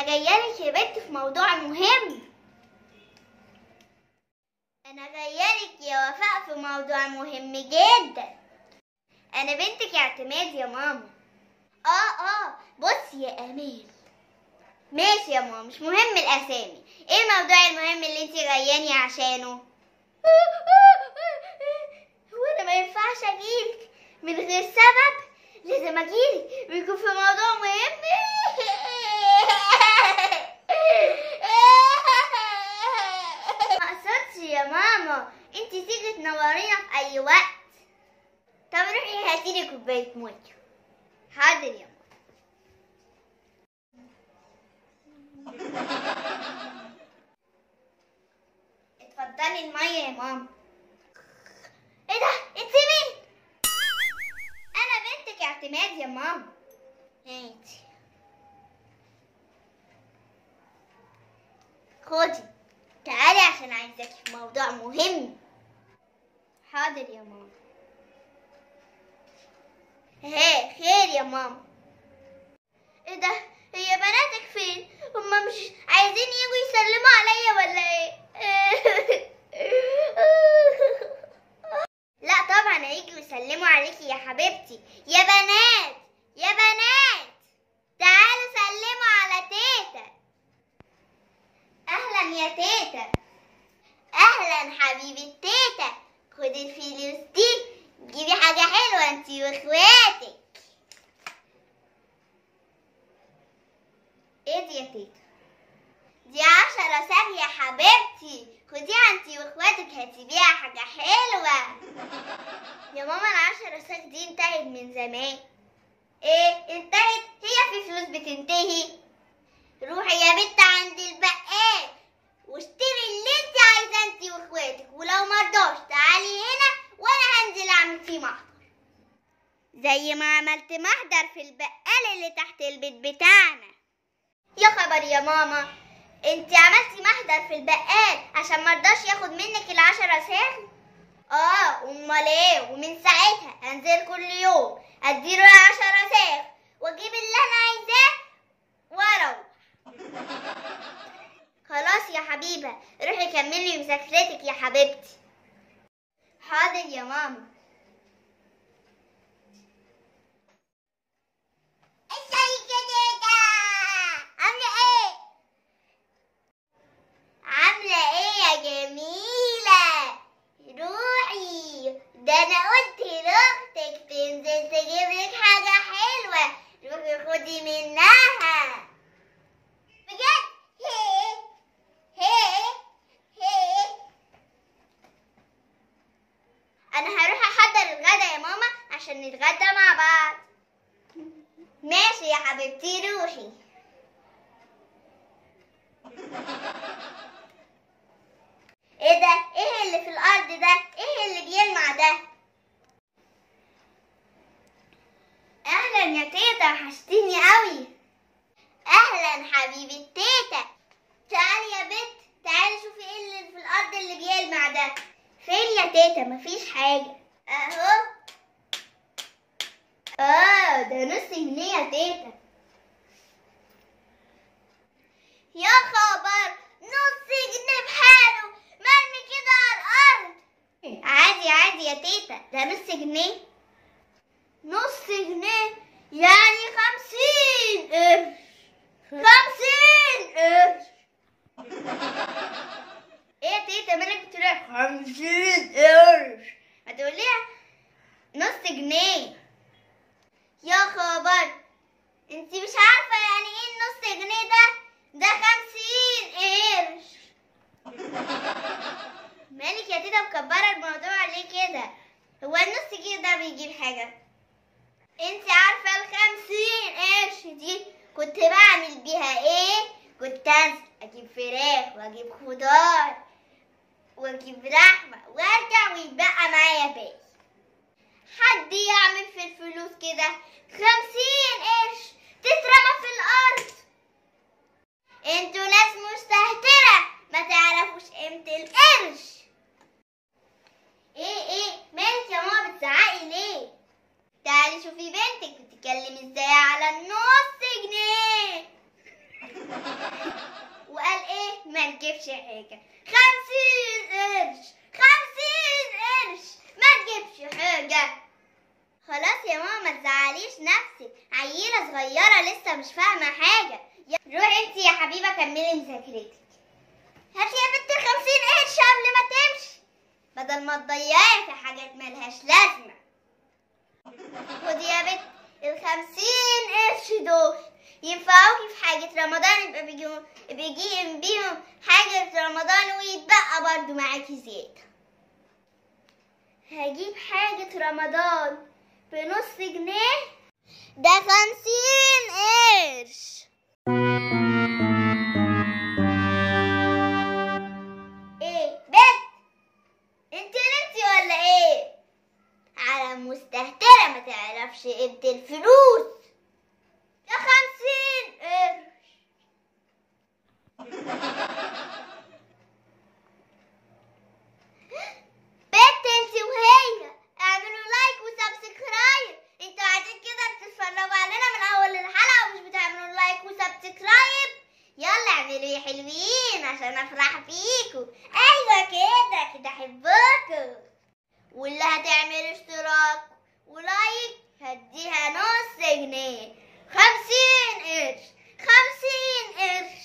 جايه لك يا بنت في موضوع مهم انا جايه لك يا وفاء في موضوع مهم جدا انا بنتك اعتماد يا ماما اه اه بص يا امال ماشي يا ماما مش مهم الاسامي ايه الموضوع المهم اللي انت جاياني عشانه هو انا ما ينفعش اجيلك من غير سبب لازم اجيلك بيكون في موضوع مهم ما قصدتش يا ماما انت تيجي تنورينا في اي وقت طب روحي هاتيلي كوبايه ميه حاضر يا ماما اتفضلي الميه يا ماما ايه ده انت مين انا بنتك اعتماد يا ماما هاتي خدي تعالي عشان عايزاكي في موضوع مهم حاضر يا ماما هي خير يا ماما ايه ده هي بناتك فين هما مش عايزين يجوا يسلموا عليا ولا ايه لا طبعا هيجوا يسلموا عليكي يا حبيبتي يا بنات يا بنات تعالوا سلموا على تيتا اهلا يا تيتا اهلا حبيبة تيتا خدي الفلوس دي جيبي حاجة حلوة انتي واخواتك ايه دي يا تيتا دي عشرة ساغ يا حبيبتي خديها انتي واخواتك هتبيعي حاجة حلوة يا ماما العشرة ساغ دي انتهت من زمان ايه انتهت هي في فلوس بتنتهي روحي يا بنت عند البقال واشتري اللي انت عايزاه انت واخواتك ولو مرضاش تعالي هنا وانا هنزل اعمل فيه محضر زي ما عملت محضر في البقال اللي تحت البيت بتاعنا يا خبر يا ماما انت عملتي محضر في البقال عشان مرضاش ياخد منك العشرة ساغ اه امال ايه ومن ساعتها انزل كل يوم اديله العشرة ساغ واجيب اللي انا عايزاه واروح خلاص يا حبيبة روحي كملي مذاكرتك يا حبيبتي حاضر يا ماما ازيك يا تيتا عاملة ايه؟ عاملة ايه يا جميلة؟ روحي ده انا قلت لاختك تنزل تجيب لك حاجة حلوة روحي خدي منها بجد هي هي هي انا هروح احضر الغدا يا ماما عشان نتغدى مع بعض ماشي يا حبيبتي روحي ايه ده ايه اللي في الارض ده ايه اللي بيلمع ده اهلا يا تيتا وحشتيني قوي اهلا حبيبي تيتا تعالي يا بنت تعالي شوفي ايه اللي في الارض اللي بيلمع ده فين يا تيتا مفيش حاجه اهو اه ده نص جنيه يا تيتا يا خبر نص جنيه بحاله مرمي كده على الارض عادي عادي يا تيتا ده نص جنيه نص جنيه يعني خمسين قرش خمسين قرش ايه يا تيتا مالك بتقولي خمسين قرش هتقوليها نص جنيه يا خبر انت مش عارفة يعني ايه النص جنيه ده ده خمسين قرش مالك يا تيتا مكبرة الموضوع ليه كده هو النص جنيه ده بيجيب حاجة انت عارفة الخمسين قرش دي كنت بعمل بيها ايه كنت انزل اجيب فراخ واجيب خضار واجيب لحمة وارجع ويتبقى معايا باقي حد يعمل في الفلوس كده خمسين قرش تترمى في الارض انتوا ناس مستهترة ما تعرفوش قيمة القرش ايه ايه مالك يا ماما بتزعقي ليه تعالي شوفي بنتك بتتكلم ازاي على النص جنيه تجيبش حاجة خمسين قرش خمسين قرش ما تجيبش حاجة خلاص يا ماما ما تزعليش نفسك عيلة صغيرة لسه مش فاهمة حاجة يا- روحي انتي يا حبيبة كملي مذاكرتك هاتي يا بنت الخمسين قرش قبل ما تمشي بدل ما تضيعي في حاجات ملهاش لازمة خدي يا بنت الخمسين قرش دول ينفعوكي في حاجة رمضان يبقى بيجوا بيجي بيهم حاجة رمضان ويتبقى برضو معاكي زيادة هجيب حاجة رمضان بنص جنيه ده خمسين قرش ايه بنت انت نمتي ولا ايه على مستهترة ما تعرفش قيمة الفلوس ده خمسين قرش بنت انت وهي اعملوا لايك وسبسكرايب انتوا قاعدين كده بتتفرجوا علينا من اول الحلقة ومش بتعملوا لايك وسبسكرايب يلا اعملوا يا حلوين عشان افرح بيكوا ايوه كده كده احبكوا واللي هتعمل اشتراك ولايك هديها نص جنيه خمسين قرش خمسين قرش